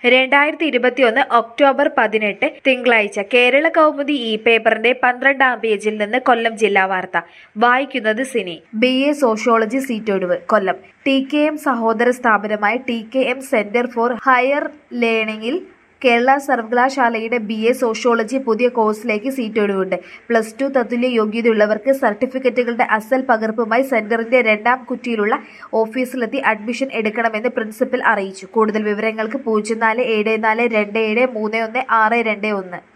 രണ്ടായിരത്തി ഇരുപത്തിയൊന്ന് ഒക്ടോബർ പതിനെട്ട് തിങ്കളാഴ്ച കേരള കൗമുദി ഇ പേപ്പറിന്റെ പന്ത്രണ്ടാം പേജിൽ നിന്ന് കൊല്ലം ജില്ലാ വാർത്ത വായിക്കുന്നത് സിനി ബി എ സോഷ്യോളജി സീറ്റൊഴിവ് കൊല്ലം ടി കെ എം സഹോദര സ്ഥാപനമായ T K M centre for higher ലേണിംഗിൽ കേരള സർവകലാശാലയുടെ ബി എ സോഷ്യോളജി പുതിയ കോഴ്സിലേക്ക് സീറ്റ് ഒഴിവുണ്ട് പ്ലസ് ടു തത്തുല്യ യോഗ്യതയുള്ളവർക്ക് സർട്ടിഫിക്കറ്റുകളുടെ അസൽ പകർപ്പുമായി സെന്ററിന്റെ രണ്ടാം കുറ്റിയിലുള്ള ഓഫീസിലെത്തി അഡ്മിഷൻ എടുക്കണമെന്ന് പ്രിൻസിപ്പൽ അറിയിച്ചു കൂടുതൽ വിവരങ്ങൾക്ക് പൂജ്യം നാല് ഏഴ് നാല് രണ്ട് ഏഴ് മൂന്ന് ഒന്ന് ആറ് രണ്ട് ഒന്ന്